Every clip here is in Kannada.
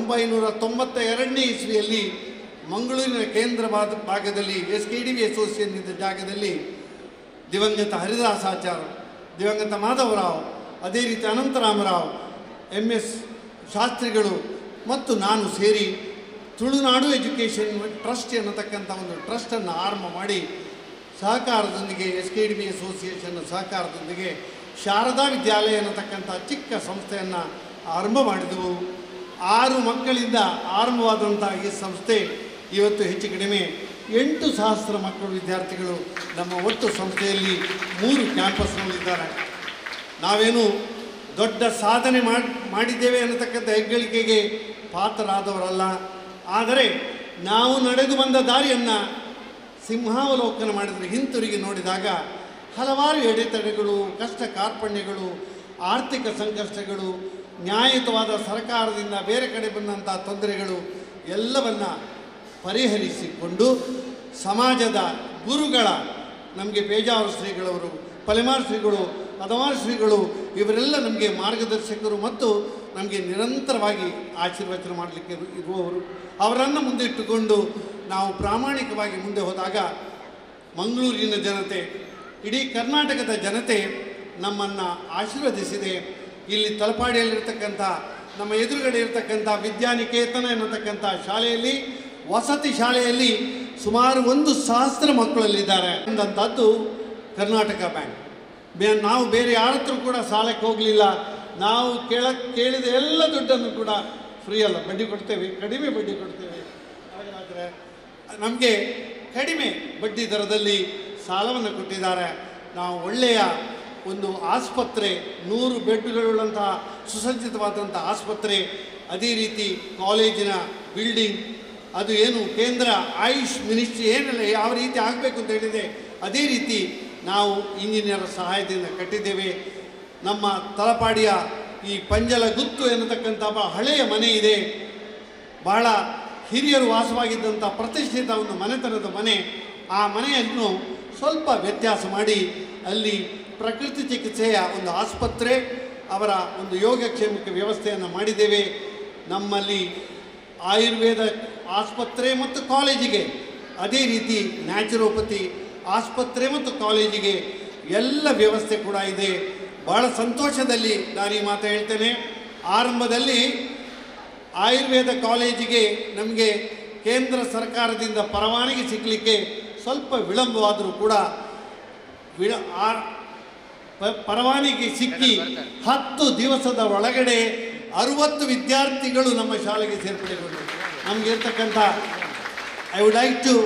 ಒಂಬೈನೂರ ತೊಂಬತ್ತ ಎರಡನೇ ಇಸ್ವಿಯಲ್ಲಿ ಮಂಗಳೂರಿನ ಕೇಂದ್ರ ಭಾಗ- ಭಾಗದಲ್ಲಿ S K D V association ಇದ್ದ ಜಾಗದಲ್ಲಿ ದಿವಂಗತ ಹರಿದಾಸಾಚಾರ್ ದಿವಂಗತ ಮಾಧವರಾವ್ ಅದೇ ರೀತಿ ಅನಂತರಾಮರಾವ್ ಎಮ್ ಎಸ್ ಶಾಸ್ತ್ರಿಗಳು ಮತ್ತು ನಾನು ಸೇರಿ ತುಳುನಾಡು ಎಜುಕೇಷನ್ ಟ್ರಸ್ಟ್ ಎನ್ನತಕ್ಕಂಥ ಒಂದು ಟ್ರಸ್ಟನ್ನು ಆರಂಭ ಮಾಡಿ ಸಹಕಾರದೊಂದಿಗೆ S K D B association ಸಹಕಾರದೊಂದಿಗೆ ಶಾರದಾ ವಿದ್ಯಾಲಯ ಅನ್ನತಕ್ಕಂಥ ಚಿಕ್ಕ ಸಂಸ್ಥೆಯನ್ನು ಆರಂಭ ಮಾಡಿದೆವು ಆರು ಮಕ್ಕಳಿಂದ ಆರಂಭವಾದಂಥ ಈ ಸಂಸ್ಥೆ ಇವತ್ತು ಹೆಚ್ಚು ಕಡಿಮೆ ಎಂಟು ಸಹಸ್ರ ಮಕ್ಕಳು ವಿದ್ಯಾರ್ಥಿಗಳು ನಮ್ಮ ಒಟ್ಟು ಸಂಸ್ಥೆಯಲ್ಲಿ ಮೂರು ಕ್ಯಾಂಪಸ್ನಲ್ಲಿದ್ದಾರೆ ನಾವೇನು ದೊಡ್ಡ ಸಾಧನೆ ಮಾಡಿ ಮಾಡಿದ್ದೇವೆ ಅನ್ನತಕ್ಕಂಥ ಹೆಗ್ಗಳಿಕೆಗೆ ಪಾತ್ರರಾದವರಲ್ಲ ಆದರೆ ನಾವು ನಡೆದು ಬಂದ ದಾರಿಯನ್ನು ಸಿಂಹಾವಲೋಕನ ಮಾಡಿದರೆ ಹಿಂತಿರುಗಿ ನೋಡಿದಾಗ ಹಲವಾರು ಎಡೆತಡೆಗಳು ಕಷ್ಟ ಕಾರ್ಪಣ್ಯಗಳು ಆರ್ಥಿಕ ಸಂಕಷ್ಟಗಳು ನ್ಯಾಯಯುತವಾದ ಸರ್ಕಾರದಿಂದ ಬೇರೆ ಕಡೆ ಬಂದಂಥ ತೊಂದರೆಗಳು ಎಲ್ಲವನ್ನ ಪರಿಹರಿಸಿಕೊಂಡು ಸಮಾಜದ ಗುರುಗಳ ನಮಗೆ ಬೇಜಾರು ಶ್ರೀಗಳವರು ಪಲೆಮಾರ್ ಶ್ರೀಗಳು ಪದಮಾರ್ ಶ್ರೀಗಳು ಇವರೆಲ್ಲ ನಮಗೆ ಮಾರ್ಗದರ್ಶಕರು ಮತ್ತು ನಮಗೆ ನಿರಂತರವಾಗಿ ಆಶೀರ್ವಚನ ಮಾಡಲಿಕ್ಕೆ ಇರು- ಇರುವವರು ಅವರನ್ನು ಮುಂದಿಟ್ಟುಕೊಂಡು ನಾವು ಪ್ರಾಮಾಣಿಕವಾಗಿ ಮುಂದೆ ಹೋದಾಗ ಮಂಗಳೂರಿನ ಜನತೆ ಇಡೀ ಕರ್ನಾಟಕದ ಜನತೆ ನಮ್ಮನ್ನು ಆಶೀರ್ವದಿಸಿದೆ ಇಲ್ಲಿ ತಲಪಾಡಿಯಲ್ಲಿರ್ತಕ್ಕಂಥ ನಮ್ಮ ಎದುರುಗಡೆ ಇರತಕ್ಕಂಥ ವಿದ್ಯಾನಿಕೇತನ ಎನ್ನತಕ್ಕಂಥ ಶಾಲೆಯಲ್ಲಿ ವಸತಿ ಶಾಲೆಯಲ್ಲಿ ಸುಮಾರು ಒಂದು ಸಹಸ್ರ ಮಕ್ಕಳಲ್ಲಿದ್ದಾರೆ ಅಂದಂಥದ್ದು ಕರ್ನಾಟಕ ಬ್ಯಾಂಕ್ ಬೇ ನಾವು ಬೇರೆ ಯಾರ ಹತ್ರ ಕೂಡ ಸಾಲಕ್ಕೆ ಹೋಗಲಿಲ್ಲ ನಾವು ಕೇಳ ಕೇಳಿದ ಎಲ್ಲ ದುಡ್ಡನ್ನು ಕೂಡ ಫ್ರೀ ಅಲ್ಲ ಬಡ್ಡಿ ಕೊಡ್ತೇವೆ ಕಡಿಮೆ ಬಡ್ಡಿ ಕೊಡ್ತೇವೆ ಹಾಗಾದರೆ ನಮಗೆ ಕಡಿಮೆ ಬಡ್ಡಿ ದರದಲ್ಲಿ ಸಾಲವನ್ನು ಕೊಟ್ಟಿದ್ದಾರೆ ನಾವು ಒಳ್ಳೆಯ ಒಂದು ಆಸ್ಪತ್ರೆ ನೂರು ಬೆಡ್ಗಳುಳ್ಳಂತಹ ಸುಸಜ್ಜಿತವಾದಂಥ ಆಸ್ಪತ್ರೆ ಅದೇ ರೀತಿ ಕಾಲೇಜಿನ ಬಿಲ್ಡಿಂಗ್ ಅದು ಏನು ಕೇಂದ್ರ ಆಯುಷ್ ಮಿನಿಸ್ಟ್ರಿ ಏನೆಲ್ಲ ಯಾವ ರೀತಿ ಆಗಬೇಕು ಅಂತ ಹೇಳಿದೆ ಅದೇ ರೀತಿ ನಾವು ಇಂಜಿನಿಯರ್ ಸಹಾಯದಿಂದ ಕಟ್ಟಿದ್ದೇವೆ ನಮ್ಮ ತಲಪಾಡಿಯ ಈ ಪಂಜಲ ಗುತ್ತು ಎನ್ನತಕ್ಕಂಥ ಒಬ್ಬ ಹಳೆಯ ಮನೆ ಇದೆ ಬಹಳ ಹಿರಿಯರು ವಾಸವಾಗಿದ್ದಂಥ ಪ್ರತಿಷ್ಠಿತ ಒಂದು ಮನೆತನದ ಮನೆ ಆ ಮನೆಯನ್ನು ಸ್ವಲ್ಪ ವ್ಯತ್ಯಾಸ ಮಾಡಿ ಅಲ್ಲಿ ಪ್ರಕೃತಿ ಚಿಕಿತ್ಸೆಯ ಒಂದು ಆಸ್ಪತ್ರೆ ಅವರ ಒಂದು ಯೋಗಕ್ಷೇಮಕ್ಕೆ ವ್ಯವಸ್ಥೆಯನ್ನು ಮಾಡಿದ್ದೇವೆ ನಮ್ಮಲ್ಲಿ ಆಯುರ್ವೇದ ಆಸ್ಪತ್ರೆ ಮತ್ತು ಕಾಲೇಜಿಗೆ ಅದೇ ರೀತಿ ನ್ಯಾಚುರೋಪತಿ ಆಸ್ಪತ್ರೆ ಮತ್ತು ಕಾಲೇಜಿಗೆ ಎಲ್ಲ ವ್ಯವಸ್ಥೆ ಕೂಡ ಇದೆ ಬಹಳ ಸಂತೋಷದಲ್ಲಿ ನಾನು ಈ ಮಾತು ಹೇಳ್ತೇನೆ ಆರಂಭದಲ್ಲಿ ಆಯುರ್ವೇದ ಕಾಲೇಜಿಗೆ ನಮಗೆ ಕೇಂದ್ರ ಸರ್ಕಾರದಿಂದ ಪರವಾನಗಿ ಸಿಗಲಿಕ್ಕೆ ಸ್ವಲ್ಪ ವಿಳಂಬವಾದರೂ ಕೂಡ ವಿಳ ಆ ಪ- ಪರವಾನಗಿ ಸಿಕ್ಕಿ ಹತ್ತು ದಿವಸದ ಒಳಗಡೆ ಅರುವತ್ತು ವಿದ್ಯಾರ್ಥಿಗಳು ನಮ್ಮ ಶಾಲೆಗೆ ಸೇರ್ಪಡೆಗೊಂಡರು ನಮಗೆ ಇರ್ತಕ್ಕಂಥ I would like to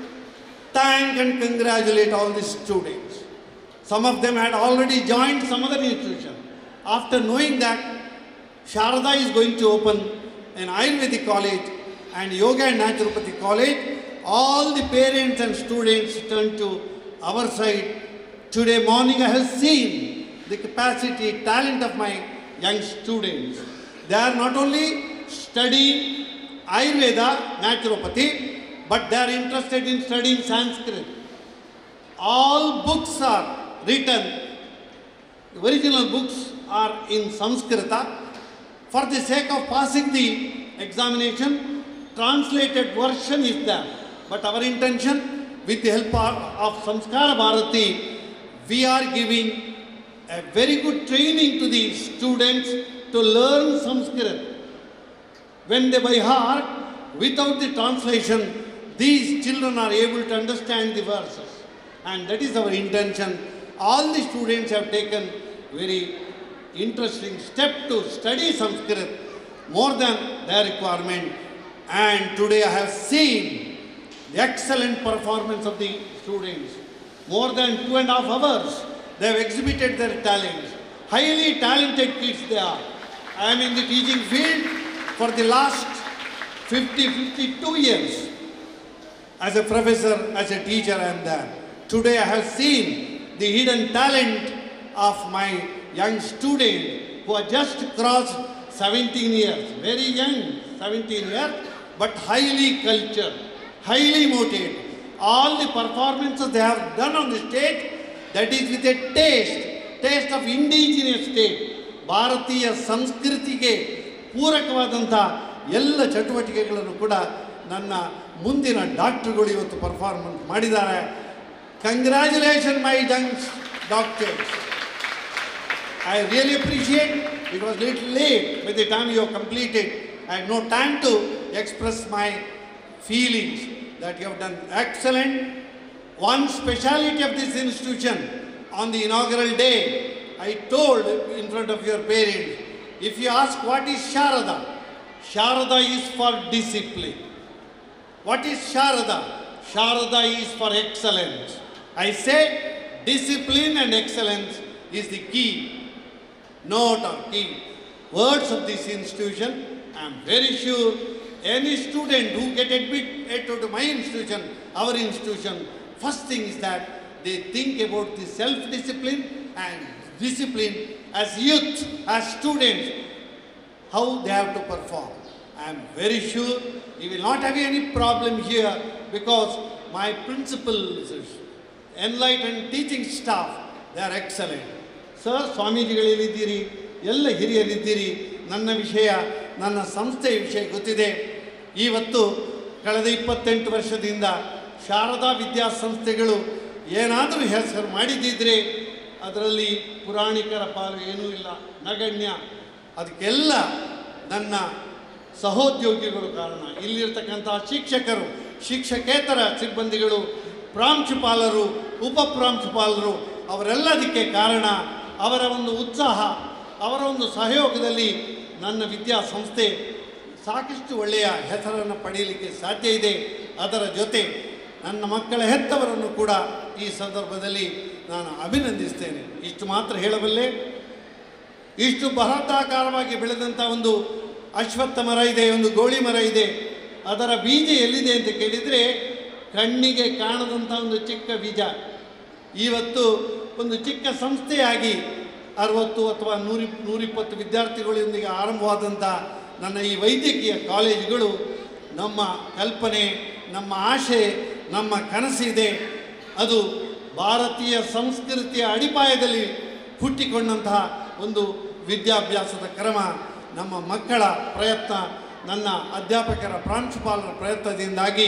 thank and congratulate all the students. Some of them had already joined some other institution. After knowing that Sharada is going to open an Ayurvedic college and Yoga and Naturopathy college, all the parents and students turned to our side. Today morning I have seen the capacity, talent of my young students. They are not only studying Ayurveda, Naturopathy, but they are interested in studying Sanskrit. All books are written, the original books are in Sanskrita. For the sake of passing the examination, translated version is there. But our intention, with the help of, of Samskara Bharati, we are giving a very good training to the students to learn Sanskrit when they by heart, without the translation, these children are able to understand the verses. And that is our intention. All the students have taken very interesting step to study Sanskrit more than their requirement. And today I have seen the excellent performance of the students. More than two and a half hours, they have exhibited their talents. Highly talented kids they are. I am in the teaching field for the last 50, 52 years. As a professor, as a teacher, I am there. Today I have seen the hidden talent of my young student who are just crossed 17 years, very young, 17 years, but highly cultured, highly motivated. All the performances they have done on the stage, that is with a taste, taste of indigenous state. ಭಾರತೀಯ ಸಂಸ್ಕೃತಿಗೆ ಪೂರಕವಾದಂಥ ಎಲ್ಲ ಚಟುವಟಿಕೆಗಳನ್ನು ಕೂಡ ನನ್ನ ಮುಂದಿನ ಡಾಕ್ಟ್ರುಗಳು ಇವತ್ತು ಪರ್ಫಾರ್ಮೆನ್ಸ್ ಮಾಡಿದ್ದಾರೆ congratulation my young doctors I really appreciate it was little late by the time you have completed. I had no time to express my feelings that you have done excellent. One speciality of this institution on the inaugural day, I told in front of your parents, if you ask what is Sharada, Sharada is for discipline. What is Sharada? Sharada is for excellence. I say discipline and excellence is the key note or key words of this institution. I am very sure any student who get admitted to my institution, our institution, first thing is that they think about the self-discipline and discipline as youth, as students, how they have to perform. I am very sure you will not have any problem here because my principals, enlightened teaching staff, they are excellent. Sir ಸ್ವಾಮೀಜಿಗಳಲ್ಲಿದ್ದೀರಿ ಎಲ್ಲ ಹಿರಿಯರಿದ್ದೀರಿ ನನ್ನ ವಿಷಯ ನನ್ನ ಸಂಸ್ಥೆಯ ವಿಷಯ ಗೊತ್ತಿದೆ ಇವತ್ತು ಕಳೆದ ಇಪ್ಪತ್ತೆಂಟು ವರ್ಷದಿಂದ ಶಾರದಾ ವಿದ್ಯಾಸಂಸ್ಥೆಗಳು ಏನಾದರೂ ಹೆಸರು ಮಾಡಿದ್ದಿದ್ರೆ ಅದರಲ್ಲಿ ಪುರಾಣಿಕರ ಪಾಲು ಏನೂ ಇಲ್ಲ ನಗಣ್ಯ ಅದಕ್ಕೆಲ್ಲ ನನ್ನ ಸಹೋದ್ಯೋಗಿಗಳು ಕಾರಣ ಇಲ್ಲಿರ್ತಕ್ಕಂಥ ಶಿಕ್ಷಕರು ಶಿಕ್ಷಕೇತರ ಸಿಬ್ಬಂದಿಗಳು ಪ್ರಾಂಶುಪಾಲರು ಉಪಪ್ರಾಂಶುಪಾಲರು ಅವರೆಲ್ಲದಕ್ಕೆ ಕಾರಣ ಅವರ ಒಂದು ಉತ್ಸಾಹ ಅವರ ಒಂದು ಸಹಯೋಗದಲ್ಲಿ ನನ್ನ ವಿದ್ಯಾಸಂಸ್ಥೆ ಸಾಕಷ್ಟು ಒಳ್ಳೆಯ ಹೆಸರನ್ನು ಪಡೆಯಲಿಕ್ಕೆ ಸಾಧ್ಯ ಇದೆ ಅದರ ಜೊತೆ ನನ್ನ ಮಕ್ಕಳ ಹೆತ್ತವರನ್ನು ಕೂಡ ಈ ಸಂದರ್ಭದಲ್ಲಿ ನಾನು ಅಭಿನಂದಿಸ್ತೇನೆ ಇಷ್ಟು ಮಾತ್ರ ಹೇಳಬಲ್ಲೆ ಇಷ್ಟು ಬೃಹತ್ತಾಕಾರವಾಗಿ ಬೆಳೆದಂಥ ಒಂದು ಅಶ್ವತ್ಥ ಮರ ಇದೆ ಒಂದು ಗೋಳಿ ಮರ ಇದೆ ಅದರ ಬೀಜ ಎಲ್ಲಿದೆ ಅಂತ ಕೇಳಿದರೆ ಕಣ್ಣಿಗೆ ಕಾಣದಂಥ ಒಂದು ಚಿಕ್ಕ ಬೀಜ ಇವತ್ತು ಒಂದು ಚಿಕ್ಕ ಸಂಸ್ಥೆಯಾಗಿ ಅರವತ್ತು ಅಥವಾ ನೂರಿ ನೂರಿಪ್ಪತ್ತು ವಿದ್ಯಾರ್ಥಿಗಳೊಂದಿಗೆ ಆರಂಭವಾದಂಥ ನನ್ನ ಈ ವೈದ್ಯಕೀಯ ಕಾಲೇಜುಗಳು ನಮ್ಮ ಕಲ್ಪನೆ ನಮ್ಮ ಆಶೆ ನಮ್ಮ ಕನಸಿದೆ ಅದು ಭಾರತೀಯ ಸಂಸ್ಕೃತಿಯ ಅಡಿಪಾಯದಲ್ಲಿ ಹುಟ್ಟಿಕೊಂಡಂತಹ ಒಂದು ವಿದ್ಯಾಭ್ಯಾಸದ ಕ್ರಮ ನಮ್ಮ ಮಕ್ಕಳ ಪ್ರಯತ್ನ ನನ್ನ ಅಧ್ಯಾಪಕರ ಪ್ರಾಂಶುಪಾಲರ ಪ್ರಯತ್ನದಿಂದಾಗಿ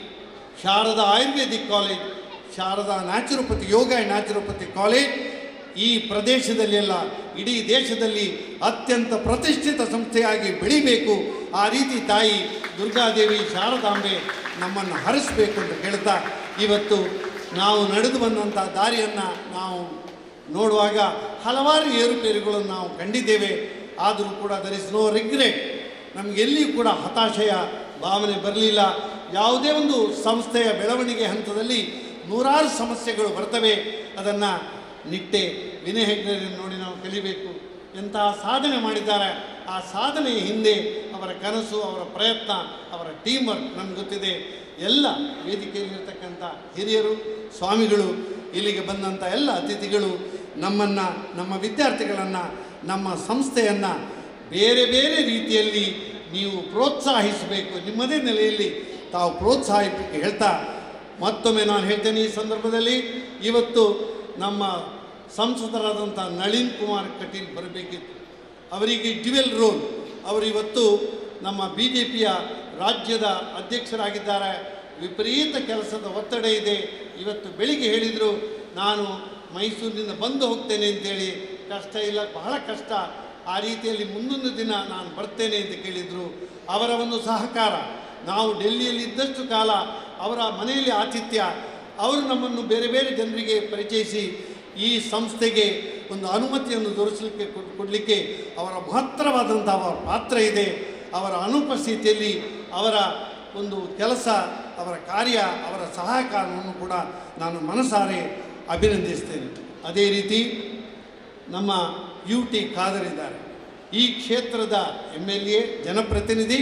Sharada ayurvedic college Sharada naturopathy yoga and naturopathy college ಈ ಪ್ರದೇಶದಲ್ಲೆಲ್ಲ ಇಡೀ ದೇಶದಲ್ಲಿ ಅತ್ಯಂತ ಪ್ರತಿಷ್ಠಿತ ಸಂಸ್ಥೆಯಾಗಿ ಬೆಳಿಬೇಕು ಆ ರೀತಿ ತಾಯಿ ದುರ್ಗಾದೇವಿ ಶಾರದಾಂಬೆ ನಮ್ಮನ್ನು ಹರಿಸಬೇಕು ಅಂತ ಹೇಳ್ತಾ ಇವತ್ತು ನಾವು ನಡೆದು ಬಂದಂಥ ದಾರಿಯನ್ನು ನಾವು ನೋಡುವಾಗ ಹಲವಾರು ಏರುಪೇರುಗಳನ್ನು ನಾವು ಕಂಡಿದ್ದೇವೆ ಆದರೂ ಕೂಡ ದರ್ ಇಸ್ ನೋ ರಿಗ್ರೆಟ್ ನಮಗೆ ಎಲ್ಲಿಯೂ ಕೂಡ ಹತಾಶೆಯ ಭಾವನೆ ಬರಲಿಲ್ಲ ಯಾವುದೇ ಒಂದು ಸಂಸ್ಥೆಯ ಬೆಳವಣಿಗೆ ಹಂತದಲ್ಲಿ ನೂರಾರು ಸಮಸ್ಯೆಗಳು ಬರ್ತವೆ ಅದನ್ನು ನಿಟ್ಟೆ ವಿನಯ ಹೆಗ್ಡೆರನ್ನು ನೋಡಿ ನಾವು ಕಲಿಬೇಕು ಎಂತಹ ಸಾಧನೆ ಮಾಡಿದ್ದಾರೆ ಆ ಸಾಧನೆಯ ಹಿಂದೆ ಅವರ ಕನಸು ಅವರ ಪ್ರಯತ್ನ ಅವರ ಟೀಮ್ ವರ್ಕ್ ನಮ್ಗೆ ಗೊತ್ತಿದೆ ಎಲ್ಲ ವೇದಿಕೆಯಲ್ಲಿರ್ತಕ್ಕಂಥ ಹಿರಿಯರು ಸ್ವಾಮಿಗಳು ಇಲ್ಲಿಗೆ ಬಂದಂಥ ಎಲ್ಲ ಅತಿಥಿಗಳು ನಮ್ಮನ್ನು ನಮ್ಮ ವಿದ್ಯಾರ್ಥಿಗಳನ್ನು ನಮ್ಮ ಸಂಸ್ಥೆಯನ್ನು ಬೇರೆ ಬೇರೆ ರೀತಿಯಲ್ಲಿ ನೀವು ಪ್ರೋತ್ಸಾಹಿಸಬೇಕು ನಿಮ್ಮದೇ ನೆಲೆಯಲ್ಲಿ ತಾವು ಪ್ರೋತ್ಸಾಹಿಸಬೇಕು ಹೇಳ್ತಾ ಮತ್ತೊಮ್ಮೆ ನಾನು ಹೇಳ್ತೇನೆ ಈ ಸಂದರ್ಭದಲ್ಲಿ ಇವತ್ತು ನಮ್ಮ ಸಂಸದರಾದಂಥ ನಳಿನ್ ಕುಮಾರ್ ಕಟೀಲ್ ಬರಬೇಕಿತ್ತು ಅವರಿಗೆ ಡ್ಯುವೆಲ್ ರೋಲ್ ಅವರು ಇವತ್ತು ನಮ್ಮ ಬಿ ಜೆ ಪಿಯ ರಾಜ್ಯದ ಅಧ್ಯಕ್ಷರಾಗಿದ್ದಾರೆ ವಿಪರೀತ ಕೆಲಸದ ಒತ್ತಡ ಇದೆ ಇವತ್ತು ಬೆಳಿಗ್ಗೆ ಹೇಳಿದರು ನಾನು ಮೈಸೂರಿನಿಂದ ಬಂದು ಹೋಗ್ತೇನೆ ಅಂತೇಳಿ ಕಷ್ಟ ಇಲ್ಲ ಬಹಳ ಕಷ್ಟ ಆ ರೀತಿಯಲ್ಲಿ ಮುಂದೊಂದು ದಿನ ನಾನು ಬರ್ತೇನೆ ಅಂತ ಕೇಳಿದರು ಅವರ ಒಂದು ಸಹಕಾರ ನಾವು ಡೆಲ್ಲಿಯಲ್ಲಿ ಇದ್ದಷ್ಟು ಕಾಲ ಅವರ ಮನೆಯಲ್ಲಿ ಆತಿಥ್ಯ ಅವರು ನಮ್ಮನ್ನು ಬೇರೆ ಬೇರೆ ಜನರಿಗೆ ಪರಿಚಯಿಸಿ ಈ ಸಂಸ್ಥೆಗೆ ಒಂದು ಅನುಮತಿಯನ್ನು ದೊರಕಿಸಲಿಕ್ಕೆ ಕೊಡಲಿಕ್ಕೆ ಅವರ ಮಹತ್ತರವಾದಂಥ ಅವರ ಪಾತ್ರ ಇದೆ ಅವರ ಅನುಪಸ್ಥಿತಿಯಲ್ಲಿ ಅವರ ಒಂದು ಕೆಲಸ ಅವರ ಕಾರ್ಯ ಅವರ ಸಹಕಾರವನ್ನು ಕೂಡ ನಾನು ಮನಸಾರೆ ಅಭಿನಂದಿಸ್ತೇನೆ ಅದೇ ರೀತಿ ನಮ್ಮ ಯು ಟಿ ಖಾದರ್ ಇದ್ದಾರೆ ಈ ಕ್ಷೇತ್ರದ ಎಮ್ ಎಲ್ ಎ ಜನಪ್ರತಿನಿಧಿ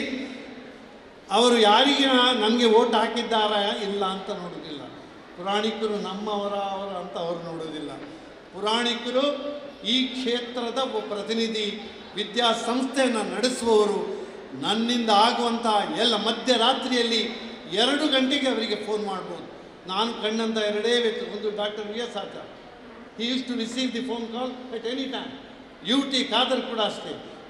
ಅವರು ಯಾರಿಗೆ ನನಗೆ ಓಟ್ ಹಾಕಿದ್ದಾರಾ ಇಲ್ಲ ಅಂತ ನೋಡೋದಿಲ್ಲ ಪುರಾಣಿಕರು ನಮ್ಮವರ ಅವರ ಅಂತ ಅವರು ನೋಡೋದಿಲ್ಲ ಪುರಾಣಿಕರು ಈ ಕ್ಷೇತ್ರದ ಒಬ್ಬ ಪ್ರತಿನಿಧಿ ವಿದ್ಯಾಸಂಸ್ಥೆಯನ್ನು ನಡೆಸುವವರು ನನ್ನಿಂದ ಆಗುವಂಥ ಎಲ್ಲ ಮಧ್ಯರಾತ್ರಿಯಲ್ಲಿ ಎರಡು ಗಂಟೆಗೆ ಅವರಿಗೆ ಫೋನ್ ಮಾಡ್ಬೋದು ನಾನು ಕಂಡಂಥ ಎರಡೇ ವ್ಯಕ್ತಿ ಒಂದು doctor V S Achar he used to receive the phone call at any time U T Khader ಕೂಡ ಅಷ್ಟೇ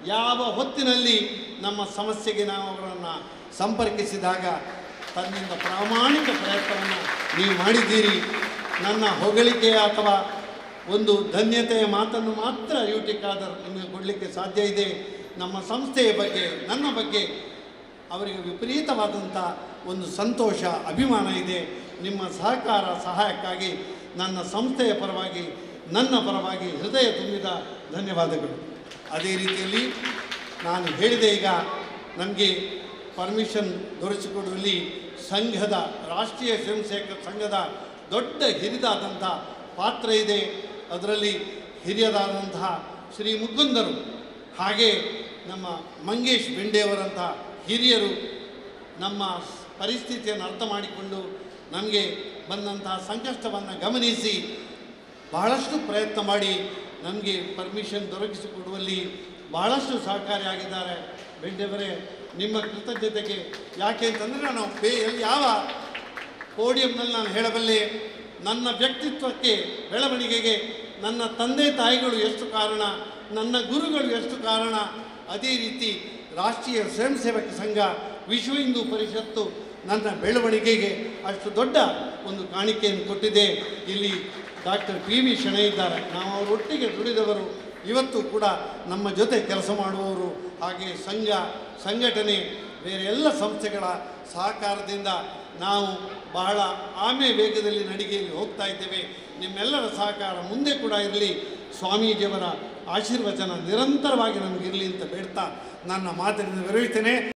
ಯಾವ ಹೊತ್ತಿನಲ್ಲಿ ನಮ್ಮ ಸಮಸ್ಯೆಗೆ ನಾವು ಅವರನ್ನು ಸಂಪರ್ಕಿಸಿದಾಗ ತನ್ನಿಂದ ಪ್ರಾಮಾಣಿಕ ಪ್ರಯತ್ನವನ್ನು ನೀವು ಮಾಡಿದ್ದೀರಿ ನನ್ನ ಹೊಗಳಿಕೆಯ ಅಥವಾ ಒಂದು ಧನ್ಯತೆಯ ಮಾತನ್ನು ಮಾತ್ರ ಯು ಟಿ ಖಾದರ್ ನಿಮಗೆ ಕೊಡಲಿಕ್ಕೆ ಸಾಧ್ಯ ಇದೆ ನಮ್ಮ ಸಂಸ್ಥೆಯ ಬಗ್ಗೆ ನನ್ನ ಬಗ್ಗೆ ಅವರಿಗೆ ವಿಪರೀತವಾದಂಥ ಒಂದು ಸಂತೋಷ ಅಭಿಮಾನ ಇದೆ ನಿಮ್ಮ ಸಹಕಾರ ಸಹಾಯಕ್ಕಾಗಿ ನನ್ನ ಸಂಸ್ಥೆಯ ಪರವಾಗಿ ನನ್ನ ಪರವಾಗಿ ಹೃದಯ ತುಂಬಿದ ಧನ್ಯವಾದಗಳು ಅದೇ ರೀತಿಯಲ್ಲಿ ನಾನು ಹೇಳಿದೆ ಈಗ ನಮಗೆ ಪರ್ಮಿಷನ್ ದೊರಕಿಸಿಕೊಡುವಲ್ಲಿ ಸಂಘದ ರಾಷ್ಟ್ರೀಯ ಸ್ವಯಂ ಸೇವಕ ಸಂಘದ ದೊಡ್ಡ ಹಿರಿದಾದಂಥ ಪಾತ್ರ ಇದೆ ಅದರಲ್ಲಿ ಹಿರಿಯರಾದಂತಹ ಶ್ರೀ ಮುಕುಂದರು ಹಾಗೆ ನಮ್ಮ ಮಂಗೇಶ್ ಬೆಂಡೆಯವರಂಥ ಹಿರಿಯರು ನಮ್ಮ ಪರಿಸ್ಥಿತಿಯನ್ನು ಅರ್ಥ ಮಾಡಿಕೊಂಡು ನಮಗೆ ಬಂದಂತಹ ಸಂಕಷ್ಟವನ್ನು ಗಮನಿಸಿ ಬಹಳಷ್ಟು ಪ್ರಯತ್ನ ಮಾಡಿ ನಮಗೆ ಪರ್ಮಿಷನ್ ದೊರಕಿಸಿಕೊಡುವಲ್ಲಿ ಬಹಳಷ್ಟು ಸಹಕಾರಿಯಾಗಿದ್ದಾರೆ ಬೆಂಡೆಯವರೇ ನಿಮ್ಮ ಕೃತಜ್ಞತೆಗೆ ಯಾಕೆ ಅಂತಂದರೆ ನಾನು ಬೇ ಎಲ್ಲಿ ಯಾವ ಪೋಡಿಯಂನಲ್ಲಿ ನಾನು ಹೇಳಬಲ್ಲೆ ನನ್ನ ವ್ಯಕ್ತಿತ್ವಕ್ಕೆ ಬೆಳವಣಿಗೆಗೆ ನನ್ನ ತಂದೆ ತಾಯಿಗಳು ಎಷ್ಟು ಕಾರಣ ನನ್ನ ಗುರುಗಳು ಎಷ್ಟು ಕಾರಣ ಅದೇ ರೀತಿ ರಾಷ್ಟ್ರೀಯ ಸ್ವಯಂ ಸೇವಕ ಸಂಘ ವಿಶ್ವ ಹಿಂದೂ ಪರಿಷತ್ತು ನನ್ನ ಬೆಳವಣಿಗೆಗೆ ಅಷ್ಟು ದೊಡ್ಡ ಒಂದು ಕಾಣಿಕೆಯನ್ನು ಕೊಟ್ಟಿದೆ ಇಲ್ಲಿ ಡಾಕ್ಟರ್ ಪಿ ವಿ ಶೆಣೈ ಇದ್ದಾರೆ ನಾವು ಅವರೊಟ್ಟಿಗೆ ದುಡಿದವರು ಇವತ್ತು ಕೂಡ ನಮ್ಮ ಜೊತೆ ಕೆಲಸ ಮಾಡುವವರು ಹಾಗೆ ಸಂಘ ಸಂಘಟನೆ ಬೇರೆ ಎಲ್ಲ ಸಂಸ್ಥೆಗಳ ಸಹಕಾರದಿಂದ ನಾವು ಬಹಳ ಆಮೆ ವೇಗದಲ್ಲಿ ನಡಿಗೆಯಲ್ಲಿ ಹೋಗ್ತಾ ಇದ್ದೇವೆ ನಿಮ್ಮೆಲ್ಲರ ಸಹಕಾರ ಮುಂದೆ ಕೂಡ ಇರಲಿ ಸ್ವಾಮೀಜಿಯವರ ಆಶೀರ್ವಚನ ನಿರಂತರವಾಗಿ ನಮಗಿರಲಿ ಅಂತ ಬೇಡ್ತಾ ನನ್ನ ಮಾತಿನಿಂದ ವಿರಮಿಸ್ತೇನೆ